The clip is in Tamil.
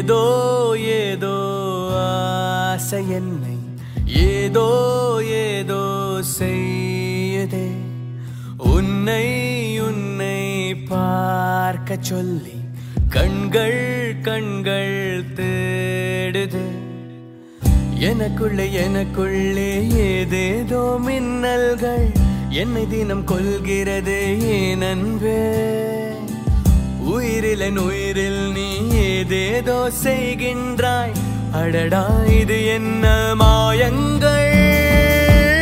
ஏதோ ஏதோ ஆசை என்னை ஏதோ ஏதோ செய்யுதே உன்னை உன்னை பார்க்க சொல்லி கண்கள் கண்கள் தேடுது எனக்குள்ளே எனக்குள்ளே ஏதேதோ மின்னல்கள் என்னை தினம் கொள்கிறது ஏன் அன்பே உயிரில் என் உயிரில் நீ ஏதேதோ செய்கின்றாய் அடடா இது என்ன மாயங்கள்